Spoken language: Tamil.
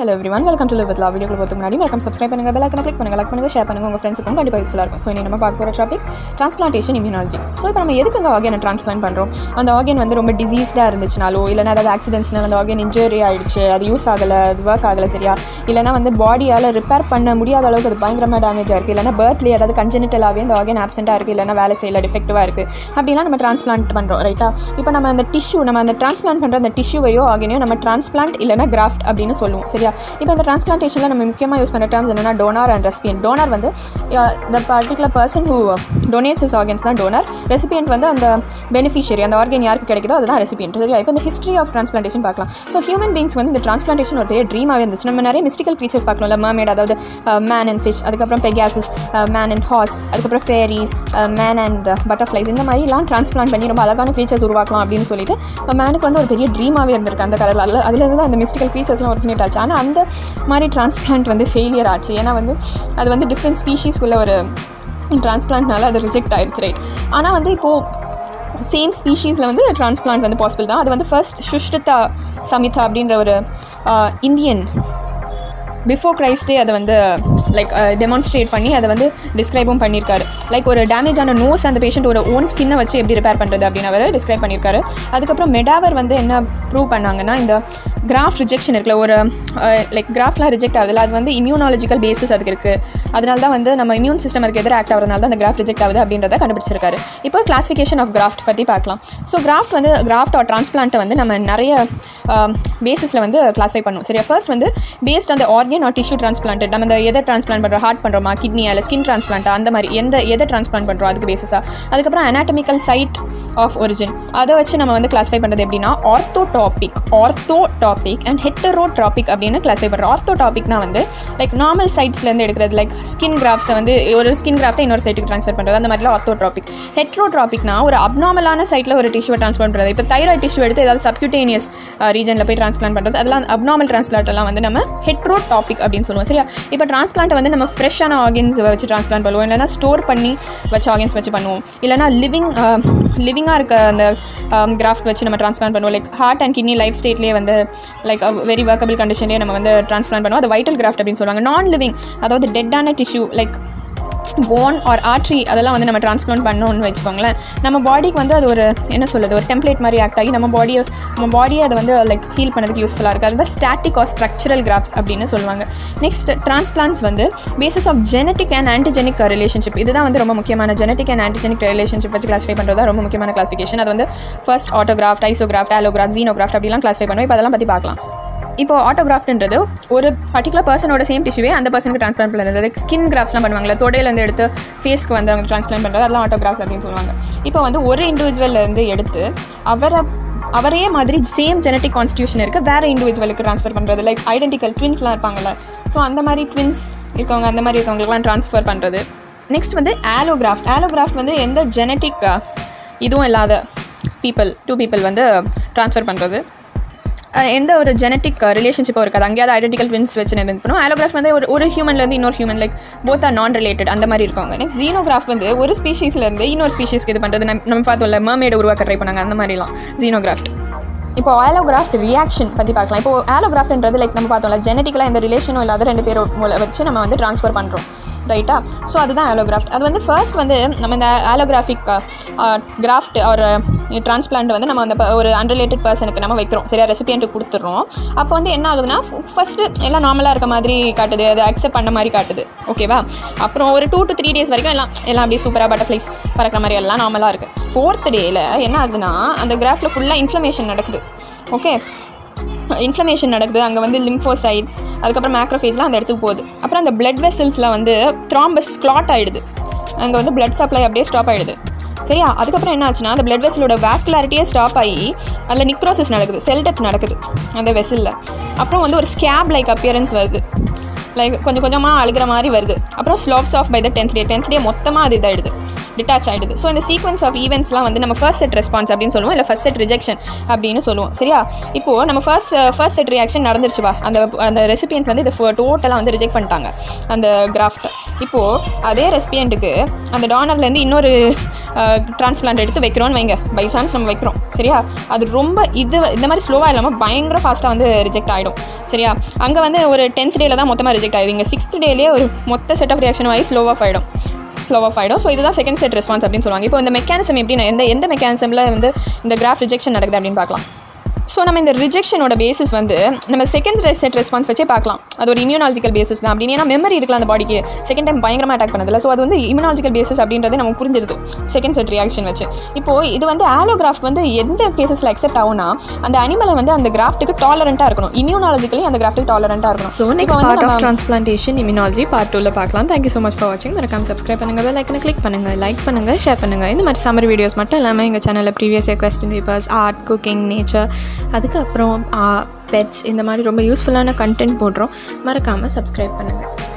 hello everyone welcome to live with love வீடியோக்கு போகிறதுக்கு முன்னாடி மறக்காம சப்ஸ்கிரைப் பண்ணுங்க பெல் ஐக்கனை கிளிக் பண்ணுங்க லைக் பண்ணுங்க ஷேர் பண்ணுங்க உங்கள் ஃப்ரெண்ட்ஸுக்கும் கண்டிப்பாக யூஸ்ஃபுல்லாக இருக்கும் ஸோ இனி நம்ம பார்க்க போகிற டாபிக் டிரான்ஸ்பிளான்டேஷன் இம்யூனாலஜி ஸோ இப்போ நம்ம எதுக்கு அந்த ஆர்கனை டிரான்ஸ்பிளான்ட் பண்ணுறோம் அந்த ஆர்கன் வந்து ரொம்ப டிசீஸ்டாக இருந்துச்சுனாலோ இல்லைனா ஏதாவது ஆக்சிடென்ட்ஸ்னால அந்த ஆர்கன் இன்ஜுரி ஆயிடுச்சு அது யூஸ் ஆகலை அது ஒர்க் ஆகலை சரியா இல்லைனா வந்து பாடியால் ரிப்பேர் பண்ண முடியாத அளவுக்கு அது பயங்கரமாக டேமேஜ் இருக்குது இல்லைனா பர்த்லேயே அதாவது கஞ்சனிட்டலாகவே அந்த ஆர்கன் ஆப்சென்ட்டாக இருக்குது இல்லைனா வேலை செய்யல டிஃபெக்டிவாக இருக்குது அப்படிலாம் நம்ம டிரான்ஸ்பிளான்ட் பண்ணுறோம் ரைட்டா இப்போ நம்ம அந்த டிஷ்யூ நம்ம அந்த டிரான்ஸ்பிளான்ட் பண்ணுற அந்த டிஷ்யூவையோ ஆர்கனையோ நம்ம டிரான்ஸ்பிளான்ட் இல்லைனா கிராஃப்ட் அப்படின்னு சொல்லுவோம் சரியா இப்போ இந்த டிரான்ஸ்பிளான்டேஷனில் நம்ம முக்கியமாக யூஸ் பண்ணுற டேர்ம்ஸ் என்னென்னா டோனார் அண்ட் ரெசிபியன்ட் டோனார் வந்து the particular person who donates is organs தான் டோனர் ரெசிபியன்ட் வந்து அந்த பெனிஃபிஷியரி அந்த ஆர்கன் யாருக்கு கிடைக்குதோ அதுதான் ரெசிபியன்ட் சரியா இப்போ இந்த ஹிஸ்ட்ரி ஆஃப் டிரான்ஸ்பிளான்டேஷன் பார்க்கலாம் ஸோ ஹியூமன் பீங்ஸ் வந்து இந்த டிரான்ஸ்பிளான்டேஷன் ஒரு பெரிய ட்ரீமாகவே இருந்துச்சு நம்ம நிறைய மிஸ்டிக்கல் க்ரீச்சர்ஸ் பார்க்கலாம்ல மர்மேட் அதாவது மேன் அண்ட் ஃபிஷ் அதுக்கப்புறம் பெகாசஸ் மேன் அண்ட் ஹார்ஸ் அதுக்கப்புறம் ஃபேரிஸ் மேன் அண்ட் பட்டர்ஃப்ளைஸ் இந்த மாதிரிலாம் டிரான்ஸ்பிளான்ட் பண்ணி ரொம்ப அழகான க்ரீச்சர்ஸ் உருவாக்கலாம் அப்படின்னு சொல்லிட்டு இப்போ மேனுக்கு வந்து ஒரு பெரிய ட்ரீமாகவே இருந்திருக்கு அந்த கடலில் அதில் அதுலேருந்து தான் அந்த மிஸ்டிக்கல் க்ரீச்சர்ஸ்லாம் ஒரிஜினேட் ஆச்சு ஆனால் அந்த மாதிரி டிரான்ஸ்பிளான்ட் வந்து ஃபெயிலியர் ஆச்சு ஏன்னா வந்து அது வந்து டிஃப்ரெண்ட் ஸ்பீஷீஸ்க்குள்ள ஒரு டிரான்ஸ்பிளான்ட்னால அது ரிஜெக்ட் ஆயிடுச்சு ரைட் ஆனால் வந்து இப்போது சேம் ஸ்பீஷீஸில் வந்து டிரான்ஸ்பிளான்ட் வந்து பாசிபிள் தான் அது வந்து ஃபர்ஸ்ட் சுஷ்ருதா சமிதா அப்படின்ற ஒரு இந்தியன் பிஃபோர் கிரைஸ்டே அதை வந்து லைக் டெமான்ஸ்ட்ரேட் பண்ணி அதை வந்து டிஸ்கிரைபும் பண்ணியிருக்காரு லைக் ஒரு டேமேஜ் ஆன நோஸ் அந்த பேஷண்ட் ஒரு ஓன் ஸ்கின்னை வச்சு எப்படி ரிப்பேர் பண்ணுறது அப்படின்னு அவர் டிஸ்கிரைப் பண்ணியிருக்காரு அதுக்கப்புறம் மெடாவர் வந்து என்ன ப்ரூவ் பண்ணாங்கன்னா இந்த கிராஃப் ரிஜெக்ஷன் இருக்குல்ல ஒரு லைக் கிராஃப்லாம் ரிஜெக்ட் ஆகுதுல அது வந்து இம்யூனாலஜிக்கல் பேசிஸ் அதுக்கு இருக்குது அதனால தான் வந்து நம்ம இம்யூன் சிஸ்டம் அதுக்கு எதிராக ஆக்ட் ஆகிறதுனால தான் அந்த கிராஃப் ரிஜெக்ட் ஆகுது அப்படின்றத கண்டுபிடிச்சிருக்காரு இப்போ கிளாஸிஃபிகேஷன் ஆஃப் கிராஃப்ட் பற்றி பார்க்கலாம் ஸோ கிராஃப்ட் வந்து கிராஃப்ட் ஆர் டிரான்ஸ்பிளான்ட்டை வந்து நம்ம நிறைய பேசிஸில் வந்து கிளாஸிஃபை பண்ணுவோம் சரியா ஃபர்ஸ்ட் வந்து பேஸ்ட் அந்த ஆர்கன் ஆர் டிஷ்யூ டிரான்ஸ்பிளான்ட் நம்ம இந்த எதை டிரான்ஸ்பிளான்ட் பண்ணுறோம் ஹார்ட் பண்ணுறோமா கிட்னி அல்ல ஸ்கின் டிரான்ஸ்பிளான்ட்டா அந்த மாதிரி எந்த எதை டிரான்ஸ்பிளான்ட் பண்ணுறோம் அதுக்கு பேசிஸாக அதுக்கப்புறம் அனாட்டமிக்கல் சைட் ஆஃப் ஒரிஜின் அதை வச்சு நம்ம வந்து கிளாஸிஃபை பண்ணுறது எப்படின்னா orthotopic orthotopic and heterotopic அப்படின்னு கிளாஸிஃபை பண்ணுறோம் ஆர்த்தோ டாபிக்னா வந்து லைக் நார்மல் சைட்ஸ்லேருந்து எடுக்கிறது லைக் ஸ்கின் கிராஃப்ஸை வந்து ஒரு ஸ்கின் கிராஃப்ட்டை இன்னொரு சைட்டுக்கு ட்ரான்ஸ்ஃபர் பண்ணுறது அந்த மாதிரிலாம் ஆர்த்தோ டாபிக் ஹெட்ரோ டாபிக்னா ஒரு அப்நார்மலான சைட்டில் ஒரு டிஷ்யூவை ட்ரான்ஸ்பிளான் பண்ணுறது இப்போ தைராய்ட் டிஷ்யூ எடுத்து ஏதாவது சப்யூட்டேனியஸ் ரீஜனில் போய் ட்ரான்ஸ்பிளான் பண்ணுறது அதெல்லாம் அப்நார்மல் டிரான்ஸ்பிளான்ட் எல்லாம் வந்து நம்ம ஹெட்ரோ டாபிக் அப்படின்னு சொல்லுவோம் சரியா இப்போ டிரான்ஸ்பிளான்ட் வந்து நம்ம ஃப்ரெஷ்ஷான ஆர்கன்ஸ் வச்சு டிரான்ஸ்பிளான் பண்ணுவோம் இல்லைனா ஸ்டோர் பண்ணி வச்ச ஆர்கன்ஸ் வச்சு பண்ணுவோம் இல்லைனா லிவிங் லிவிங்காக இருக்க அந்த கிராஃப்ட் வச்சு நம்ம டிரான்ஸ்பிளான் பண்ணுவோம் like heart and kidney life ஸ்டேட்லேயே வந்து லைக் வெரி ஒர்க்கபிள் கண்டிஷன்லேயே நம்ம வந்து டிரான்ஸ்பிளான் பண்ணுவோம் அது வைட்டல் கிராஃப்ட் அப்படின்னு சொல்லுவாங்க நான் லிவிங் அதாவது டெட்டான tissue like bone or artery அதெல்லாம் வந்து நம்ம டிரான்ஸ்பிளான்ட் பண்ணோம்னு வச்சுக்கோங்களேன் நம்ம பாடிக்கு வந்து அது ஒரு என்ன சொல்லுது ஒரு டெம்ப்ளேட் மாதிரி ஆக்ட் ஆகி நம்ம பாடியை நம்ம பாடியை அதை வந்து லைக் ஹீல் பண்ணதுக்கு யூஸ்ஃபுல்லாக இருக்குது அதுதான் ஸ்டாட்டிக் ஆர் ஸ்ட்ரக்சரல் கிராஃப்ஸ் அப்படின்னு சொல்லுவாங்க நெக்ஸ்ட் டிரான்ஸ்பிளான்ஸ் வந்து basis of genetic and antigenic relationship இதுதான் வந்து ரொம்ப முக்கியமான ஜெனட்டிக் அண்ட் ஆன்டிஜெனிக் ரிலேஷன்ஷிப் வச்சு கிளாஸிஃபை பண்ணுறது ரொம்ப முக்கியமான கிளாஸிஃபிகேஷன் அது வந்து ஃபர்ஸ்ட் ஆட்டோகிராஃப்ட் ஐசோகிராஃப்ட் ஆலோகிராஃப் ஜீனோகிராஃப்ட் அப்படிலாம் கிளாஸிஃபை பண்ணுவோம் இப்போ அதெல்லாம் பற்றி பார்க்கலாம் இப்போ ஆட்டோகிராஃப்ட்ன்றது ஒரு பர்டிகுலர் பர்சனோட சேம் டிஷ்யூவே அந்த பர்சனுக்கு ட்ரான்ஸ்பிளான் பண்ணுறது லைக் ஸ்கின் கிராஃப்ட்ஸ்லாம் பண்ணுவாங்கல்ல தொடையிலேருந்து எடுத்து ஃபேஸ்க்கு வந்து அவங்க ட்ரான்ஸ்பிளான் பண்ணுறது அதெல்லாம் ஆட்டோகிராஃப்ஸ் அப்படின்னு சொல்லுவாங்க இப்போ வந்து ஒரு இண்டிவிஜுவல்லேருந்து எடுத்து அவரை அவரே மாதிரி சேம் ஜெனட்டிக் கான்ஸ்டியூஷன் இருக்குது வேறு இண்டிவிஜுவலுக்கு ட்ரான்ஸ்ஃபர் பண்ணுறது லைக் ஐடென்டிக்கல் ட்வின்ஸ்லாம் இருப்பாங்கல்ல ஸோ அந்த மாதிரி ட்வின்ஸ் இருக்கவங்க அந்த மாதிரி இருக்கவங்களுக்குலாம் ட்ரான்ஸ்ஃபர் பண்ணுறது நெக்ஸ்ட் வந்து ஆலோகிராஃப்ட் ஆலோகிராஃப்ட் வந்து எந்த ஜெனட்டிக் இதுவும் இல்லாத பீப்புள் டூ பீப்புள் வந்து ட்ரான்ஸ்ஃபர் பண்ணுறது எந்த ஒரு ஜெனட்டிக் ரிலேஷன்ஷிப்பும் இருக்காது அங்கேயாவது ஐடென்டிக்கல் ட்வின்ஸ் வச்சு இது பண்ணுவோம் ஆலோகிராஃப் வந்து ஒரு ஒரு ஹியூமன்லேருந்து இன்னொரு human like both are non related அந்த மாதிரி இருக்காங்க நெக்ஸ்ட் ஜீனோகிராஃப் வந்து ஒரு ஸ்பீஷீஸ்லேருந்து இன்னொரு ஸ்பீஷீஸ்க்கு இது பண்ணுறது நம்ம நம்ம பார்த்தோம்ல மர்மேடை உருவாக்க ட்ரை பண்ணாங்க அந்த மாதிரிலாம் ஜீனோகிராஃப்ட் இப்போ ஆலோகிராஃப்ட் ரியாக்ஷன் பற்றி பார்க்கலாம் இப்போ ஆலோகிராஃப்ட்ன்றது லைக் நம்ம பார்த்தோம்ல ஜெனட்டிக்கலாக எந்த ரிலேஷனும் இல்லாத ரெண்டு பேரும் வச்சு நம்ம வந்து ட்ரான்ஸ்ஃபர் பண்ணுறோம் ரைட்டா ஸோ அதுதான் ஆலோகிராஃப்ட் அது வந்து ஃபர்ஸ்ட் வந்து நம்ம இந்த ஆலோகிராஃபிக் கிராஃப்ட் ஒரு டிரான்ஸ்பிளான்ட் வந்து நம்ம அந்த ஒரு அன்ரிலேட்டட் பர்சனுக்கு நம்ம வைக்கிறோம் சரியா ரெசிபியன்ட்டு கொடுத்துட்றோம் அப்போ வந்து என்ன ஆகுதுன்னா ஃபஸ்ட்டு எல்லாம் நார்மலாக இருக்க மாதிரி காட்டுது அது அக்செப்ட் பண்ண மாதிரி காட்டுது ஓகேவா அப்புறம் ஒரு டூ டு த்ரீ டேஸ் வரைக்கும் எல்லாம் எல்லாம் அப்படியே சூப்பராக பட்டர்ஃப்ளைஸ் பறக்கிற மாதிரி எல்லாம் நார்மலாக இருக்குது ஃபோர்த் டேயில் என்ன ஆகுதுன்னா அந்த கிராஃப்டில் ஃபுல்லாக இன்ஃப்ளமேஷன் நடக்குது ஓகே இன்ஃப்ளமேஷன் நடக்குது அங்கே வந்து லிம்ஃபோசைட்ஸ் அதுக்கப்புறம் மேக்ரோஃபேஸ்லாம் அந்த இடத்துக்கு போகுது அப்புறம் அந்த பிளட் வெசல்ஸில் வந்து த்ராம்பஸ் கிளாட் ஆகிடுது அங்கே வந்து பிளட் சப்ளை அப்படியே ஸ்டாப் ஆகிடுது சரியா அதுக்கப்புறம் என்ன ஆச்சுன்னா அந்த பிளட் வெசலோட வாஸ்குலாரிட்டியே ஸ்டாப் ஆகி அதில் நிக்ரோசிஸ் நடக்குது செல் டெத் நடக்குது அந்த வெசலில் அப்புறம் வந்து ஒரு ஸ்கேப் லைக் அப்பியரன்ஸ் வருது லைக் கொஞ்சம் கொஞ்சமாக அழுகிற மாதிரி வருது அப்புறம் sloughs off by the tenth day tenth day மொத்தமாக அது இதாகிடுது டிட்டாச் ஆகிடுது ஸோ இந்த சீக்வன்ஸ் ஆஃப் ஈவெண்ட்ஸ்லாம் வந்து நம்ம ஃபர்ஸ்ட் செட் ரெஸ்பான்ஸ் அப்படின்னு சொல்லுவோம் இல்லை ஃபர்ஸ்ட் செட் ரிஜெக்ஷன் அப்படின்னு சொல்லுவோம் சரியா இப்போது நம்ம ஃபர்ஸ்ட் ஃபர்ஸ்ட் செட் ரியாக்ஷன் நடந்துருச்சுவா அந்த அந்த ரெசிபியன்ட் வந்து இதை டோட்டலாக வந்து ரிஜெக்ட் பண்ணிட்டாங்க அந்த கிராஃப்ட்டை இப்போது அதே ரெசிபியண்ட்டுக்கு அந்த டானர்லேருந்து இன்னொரு டிரான்ஸ்பிளான்ட் எடுத்து வைக்கிறோன்னு வைங்க பை சான்ஸ் நம்ம வைக்கிறோம் சரியா அது ரொம்ப இது இந்த மாதிரி ஸ்லோவாக இல்லாமல் பயங்கர ஃபாஸ்ட்டாக வந்து ரிஜெக்ட் ஆகிடும் சரியா அங்கே வந்து ஒரு டென்த் டேல தான் மொத்தமாக ரிஜெக்ட் ஆகிடுங்க சிக்ஸ்த் டேலேயே ஒரு மொத்த செட் ஆஃப் ரியாக்ஷன் வாங்கி ஸ்லோ ஆஃப் ஆகிடும் ஸ்லோ ஆஃப் ஆகிடும் ஸோ இதுதான் செகண்ட் செட் ரெஸ்பான்ஸ் அப்படின்னு சொல்லுவாங்க இப்போ இந்த மெக்கானிசம் எப்படி எந்த எந்த மெக்கானிசமில் வந்து இந்த கிராஃப் ரிஜெக்ஷன் நடக்குது அப்படின்னு பார்க்கலாம் ஸோ நம்ம இந்த ரிஜெக்ஷனோட பேசிஸ் வந்து நம்ம செகண்ட் செட் ரெஸ்பான்ஸ் வச்சே பார்க்கலாம் அது ஒரு இம்யூனாலஜிக்கல் பேசிஸ் தான் அப்படின்னு ஏன்னா மெமரி இருக்கலாம் அந்த பாடிக்கு செகண்ட் டைம் பயங்கரமாக அட்டாக் பண்ணதில்ல ஸோ அது வந்து இம்யூனாலஜிக்கல் பேசிஸ் அப்படின்றது நமக்கு புரிஞ்சிருது செகண்ட் செட் ரியாக்ஷன் வச்சு இப்போ இது வந்து ஆலோகிராஃப்ட் வந்து எந்த கேசஸில் அக்செப்ட் ஆகும்னா அந்த அனிமலை வந்து அந்த கிராஃப்ட்டுக்கு டாலரண்ட்டாக இருக்கணும் இம்யூனாலஜிக்கலி அந்த கிராஃப்ட்டுக்கு டாலரண்ட்டாக இருக்கணும் ஸோ இப்போ நெக்ஸ்ட் வந்து பார்ட் ஆஃப் நம்ம- ட்ரான்ஸ்பிளான்டேஷன் இம்யூனாலஜி பார்ட் டூவில் பார்க்கலாம் தேங்க்யூ ஸோ மச் ஃபார் வாட்சிங் மறக்காம சப்ஸ்கிரைப் பண்ணுங்கள் பெல் ஐக்கனை கிளிக் பண்ணுங்கள் லைக் பண்ணுங்கள் ஷேர் பண்ணுங்கள் இந்த மாதிரி சம்மர் வீடியோஸ் மட்டும் இல்லாமல் எங்கள் சேனலில் previous year question papers art cooking nature அதுக்கப்புறம் பெட்ஸ் இந்த மாதிரி ரொம்ப யூஸ்ஃபுல்லான கண்டென்ட் போடுறோம் மறக்காமல் சப்ஸ்கிரைப் பண்ணுங்கள்